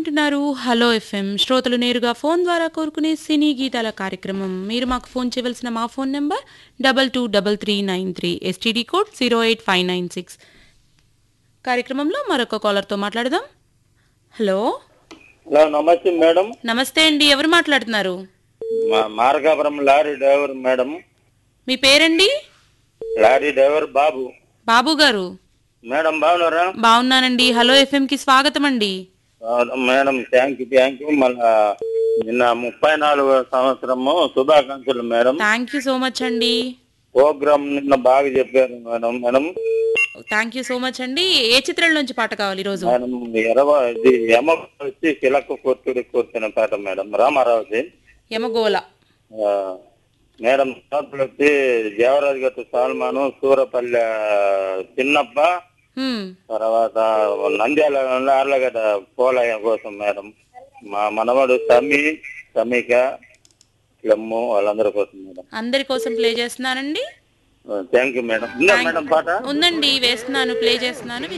వింటున్నారు hello FM శ్రోతలు నేరుగా ఫోన్ ద్వారా కోరుకునే సినీ గీతాల కార్యక్రమం మీరు మాకు ఫోన్ చేయవలసిన మా phone number double two double three nine three STD code zero eight five nine six కార్యక్రమంలో మరొక కాలర్తో మాట్లాడదాం హలో హలో నమస్తే మేడం నమస్తే అండి ఎవరు మాట్లాడుతున్నారు మా మార్గాపురం లారీ డ్రైవర్ మేడం మీ పేరండి లారీ డ్రైవర్ బాబు బాబు గారు మేడం బాగున్నారా బాగున్నానండి హలో ఎఫ్ఎంకి స్వాగతం అండి ఆ, madam thank you thank you మళ్ళా నిన్న ముప్పై నాలుగో సంవత్సరము శుభాకాంక్షలు madam thank you so much అండి ప్రోగ్రామ్ నిన్న బాగా చెప్పారు madam madam thank you so much అండి ఏ చిత్రం నుంచి పాట కావాలి ఈరోజు మేడం ఎరవ ఇది ఎమ వచ్చి కిలకు కూర్చుడి కూర్చున్న పాట మేడం రామారావుది యమగోళ ఆ, మేడం షాపులు వచ్చి దేవరాజు గట్టు సాల్మాను సూరపల్లె చిన్నప్ప హ్మ్. తర్వాత నంద్యాల ఆర్లగడ్డ పోలయ్య కోసం మేడం మా మనవడు సమీ సమీక లమ్ము వాళ్ళందరి కోసం మేడం అందరి కోసం ప్లే చేస్తున్నానండి థ్యాంక్ యూ మేడం ఉందా మేడం పాట ఉందండి వేస్తున్నాను ప్లే చేస్తున్నాను